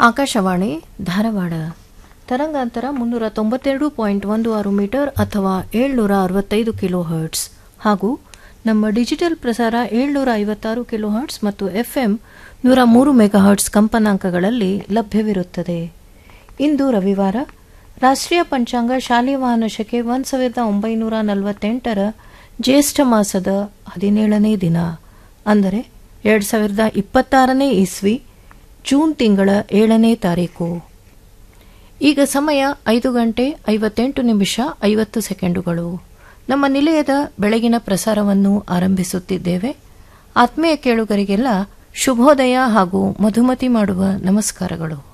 ಆಕಾಶವಾಣಿ ಧಾರವಾಡ ತರಂಗಾಂತರ ಮುನ್ನೂರ ತೊಂಬತ್ತೆರಡು ಪಾಯಿಂಟ್ ಒಂದು ಆರು ಮೀಟರ್ ಅಥವಾ ಏಳ್ನೂರ ಅರವತ್ತೈದು ಕಿಲೋ ಹರ್ಟ್ಸ್ ಹಾಗೂ ನಮ್ಮ ಡಿಜಿಟಲ್ ಪ್ರಸಾರ ಏಳ್ನೂರ ಐವತ್ತಾರು ಕಿಲೋ ಹರ್ಟ್ಸ್ ಮತ್ತು ಎಫ್ಎಂ ನೂರ ಮೂರು ಮೆಗಾ ಹರ್ಟ್ಸ್ ಕಂಪನಾಂಕಗಳಲ್ಲಿ ಲಭ್ಯವಿರುತ್ತದೆ ಇಂದು ರವಿವಾರ ರಾಷ್ಟ್ರೀಯ ಪಂಚಾಂಗ ಶಾಲಿವಾಹನ ಶಕೆ ಒಂದು ಸಾವಿರದ ಒಂಬೈನೂರ ನಲವತ್ತೆಂಟರ ಜ್ಯೇಷ್ಠ ಮಾಸದ ಹದಿನೇಳನೇ ದಿನ ಅಂದರೆ ಎರಡು ಸಾವಿರದ ಇಪ್ಪತ್ತಾರನೇ ಇಸ್ವಿ ಜೂನ್ ತಿಂಗಳ ಏಳನೇ ತಾರೀಕು ಈಗ ಸಮಯ ಐದು ಗಂಟೆ ಐವತ್ತೆಂಟು ನಿಮಿಷ ಐವತ್ತು ಸೆಕೆಂಡುಗಳು ನಮ್ಮ ನಿಲಯದ ಬೆಳಗಿನ ಪ್ರಸಾರವನ್ನು ಆರಂಭಿಸುತ್ತಿದ್ದೇವೆ ಆತ್ಮೀಯ ಕೇಳುಗರಿಗೆಲ್ಲ ಶುಭೋದಯ ಹಾಗೂ ಮಧುಮತಿ ಮಾಡುವ ನಮಸ್ಕಾರಗಳು